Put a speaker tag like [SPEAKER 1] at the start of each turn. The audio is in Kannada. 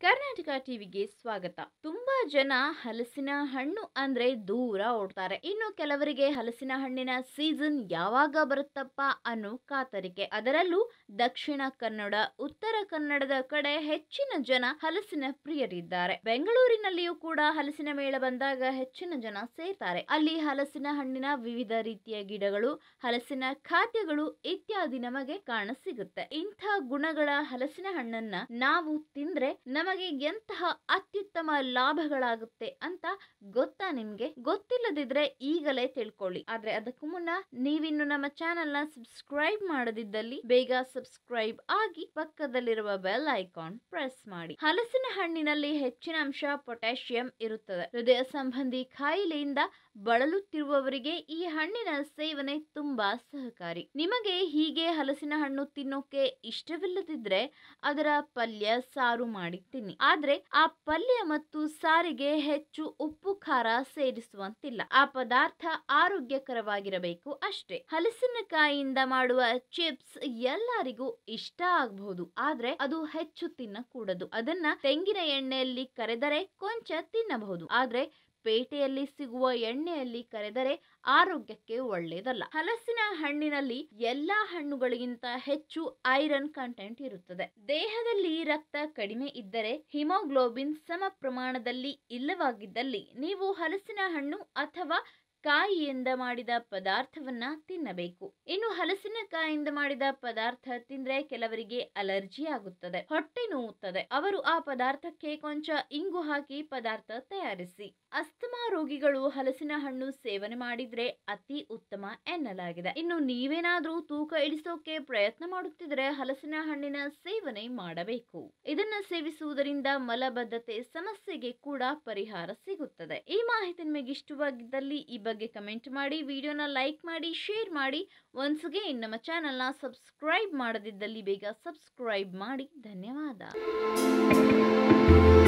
[SPEAKER 1] ಕರ್ನಾಟಕ ಟಿವಿಗೆ ಸ್ವಾಗತ ತುಂಬಾ ಜನ ಹಲಸಿನ ಹಣ್ಣು ಅಂದ್ರೆ ದೂರ ಓಡ್ತಾರೆ ಇನ್ನು ಕೆಲವರಿಗೆ ಹಲಸಿನ ಹಣ್ಣಿನ ಸೀಸನ್ ಯಾವಾಗ ಬರುತ್ತಪ್ಪ ಅನ್ನೋ ಕಾತರಿಕೆ ಅದರಲ್ಲೂ ದಕ್ಷಿಣ ಕನ್ನಡ ಉತ್ತರ ಕನ್ನಡದ ಕಡೆ ಹೆಚ್ಚಿನ ಜನ ಹಲಸಿನ ಪ್ರಿಯರಿದ್ದಾರೆ ಬೆಂಗಳೂರಿನಲ್ಲಿಯೂ ಕೂಡ ಹಲಸಿನ ಮೇಳ ಬಂದಾಗ ಹೆಚ್ಚಿನ ಜನ ಸೇರ್ತಾರೆ ಅಲ್ಲಿ ಹಲಸಿನ ಹಣ್ಣಿನ ವಿವಿಧ ರೀತಿಯ ಗಿಡಗಳು ಹಲಸಿನ ಖಾದ್ಯಗಳು ಇತ್ಯಾದಿ ನಮಗೆ ಕಾಣಸಿಗುತ್ತೆ ಇಂಥ ಗುಣಗಳ ಹಲಸಿನ ಹಣ್ಣನ್ನ ನಾವು ತಿಂದ್ರೆ ನಮಗೆ ಎಂತಹ ಅತ್ಯುತ್ತಮ ಲಾಭಗಳಾಗುತ್ತೆ ಅಂತ ಗೊತ್ತಾ ನಿಮ್ಗೆ ಗೊತ್ತಿಲ್ಲದಿದ್ರೆ ಈಗಲೇ ತಿಳ್ಕೊಳ್ಳಿ ಆದ್ರೆ ಅದಕ್ಕೂ ಮುನ್ನ ನೀವಿನ್ನು ನಮ್ಮ ಚಾನೆಲ್ ನ ಸಬ್ಸ್ಕ್ರೈಬ್ ಮಾಡದಿದ್ದಲ್ಲಿ ಬೇಗ ಸಬ್ಸ್ಕ್ರೈಬ್ ಆಗಿ ಪಕ್ಕದಲ್ಲಿರುವ ಬೆಲ್ ಐಕಾನ್ ಪ್ರೆಸ್ ಮಾಡಿ ಹಲಸಿನ ಹಣ್ಣಿನಲ್ಲಿ ಹೆಚ್ಚಿನ ಅಂಶ ಪೊಟ್ಯಾಷಿಯಂ ಇರುತ್ತದೆ ಹೃದಯ ಸಂಬಂಧಿ ಕಾಯಿಲೆಯಿಂದ ಬಳಲುತ್ತಿರುವವರಿಗೆ ಈ ಹಣ್ಣಿನ ಸೇವನೆ ತುಂಬಾ ಸಹಕಾರಿ ನಿಮಗೆ ಹೀಗೆ ಹಲಸಿನ ಹಣ್ಣು ತಿನ್ನೋಕೆ ಇಷ್ಟವಿಲ್ಲದಿದ್ರೆ ಅದರ ಪಲ್ಯ ಸಾರು ಮಾಡಿ ತಿನ್ನಿ ಆದ್ರೆ ಆ ಪಲ್ಯ ಮತ್ತು ಸಾರಿಗೆ ಹೆಚ್ಚು ಉಪ್ಪು ಖಾರ ಸೇರಿಸುವಂತಿಲ್ಲ ಆ ಪದಾರ್ಥ ಆರೋಗ್ಯಕರವಾಗಿರಬೇಕು ಅಷ್ಟೇ ಹಲಸಿನಕಾಯಿಯಿಂದ ಮಾಡುವ ಚಿಪ್ಸ್ ಎಲ್ಲರಿಗೂ ಇಷ್ಟ ಆಗಬಹುದು ಆದ್ರೆ ಅದು ಹೆಚ್ಚು ತಿನ್ನಕೂಡದು ಅದನ್ನ ತೆಂಗಿನ ಎಣ್ಣೆಯಲ್ಲಿ ಕರೆದರೆ ಕೊಂಚ ತಿನ್ನಬಹುದು ಆದ್ರೆ ಪೇಟೆಯಲ್ಲಿ ಸಿಗುವ ಎಣ್ಣೆಯಲ್ಲಿ ಕರೆದರೆ ಆರೋಗ್ಯಕ್ಕೆ ಒಳ್ಳೆಯದಲ್ಲ ಹಲಸಿನ ಹಣ್ಣಿನಲ್ಲಿ ಎಲ್ಲಾ ಹಣ್ಣುಗಳಿಗಿಂತ ಹೆಚ್ಚು ಐರನ್ ಕಂಟೆಂಟ್ ಇರುತ್ತದೆ ದೇಹದಲ್ಲಿ ರಕ್ತ ಕಡಿಮೆ ಇದ್ದರೆ ಹಿಮೋಗ್ಲೋಬಿನ್ ಸಮ ಪ್ರಮಾಣದಲ್ಲಿ ಇಲ್ಲವಾಗಿದ್ದಲ್ಲಿ ನೀವು ಹಲಸಿನ ಹಣ್ಣು ಅಥವಾ ಕಾಯಿಯಿಂದ ಮಾಡಿದ ಪದಾರ್ಥವನ್ನ ತಿನ್ನಬೇಕು ಇನ್ನು ಹಲಸಿನಕಾಯಿಯಿಂದ ಮಾಡಿದ ಪದಾರ್ಥ ತಿಂದ್ರೆ ಕೆಲವರಿಗೆ ಅಲರ್ಜಿ ಆಗುತ್ತದೆ ಹೊಟ್ಟೆ ನೋವುತ್ತದೆ ಅವರು ಆ ಪದಾರ್ಥಕ್ಕೆ ಕೊಂಚ ಇಂಗು ಹಾಕಿ ಪದಾರ್ಥ ತಯಾರಿಸಿ ಅಸ್ತಮಾ ರೋಗಿಗಳು ಹಲಸಿನ ಹಣ್ಣು ಸೇವನೆ ಮಾಡಿದ್ರೆ ಅತಿ ಉತ್ತಮ ಎನ್ನಲಾಗಿದೆ ಇನ್ನು ನೀವೇನಾದ್ರೂ ತೂಕ ಇಳಿಸೋಕೆ ಪ್ರಯತ್ನ ಮಾಡುತ್ತಿದ್ರೆ ಹಲಸಿನ ಹಣ್ಣಿನ ಸೇವನೆ ಮಾಡಬೇಕು ಇದನ್ನ ಸೇವಿಸುವುದರಿಂದ ಮಲಬದ್ಧತೆ ಸಮಸ್ಯೆಗೆ ಕೂಡ ಪರಿಹಾರ ಸಿಗುತ್ತದೆ ಈ ಮಾಹಿತಿ ನಿಮಗೆ ಇಷ್ಟವಾಗಿದ್ದಲ್ಲಿ ಈ ಬಗ್ಗೆ ಕಮೆಂಟ್ ಮಾಡಿ ವಿಡಿಯೋನ ಲೈಕ್ ಮಾಡಿ ಶೇರ್ ಮಾಡಿ ಒನ್ಸ್ಗೆ ನಮ್ಮ ಚಾನಲ್ನ ಸಬ್ಸ್ಕ್ರೈಬ್ ಮಾಡದಿದ್ದಲ್ಲಿ ಬೇಗ ಸಬ್ಸ್ಕ್ರೈಬ್ ಮಾಡಿ ಧನ್ಯವಾದ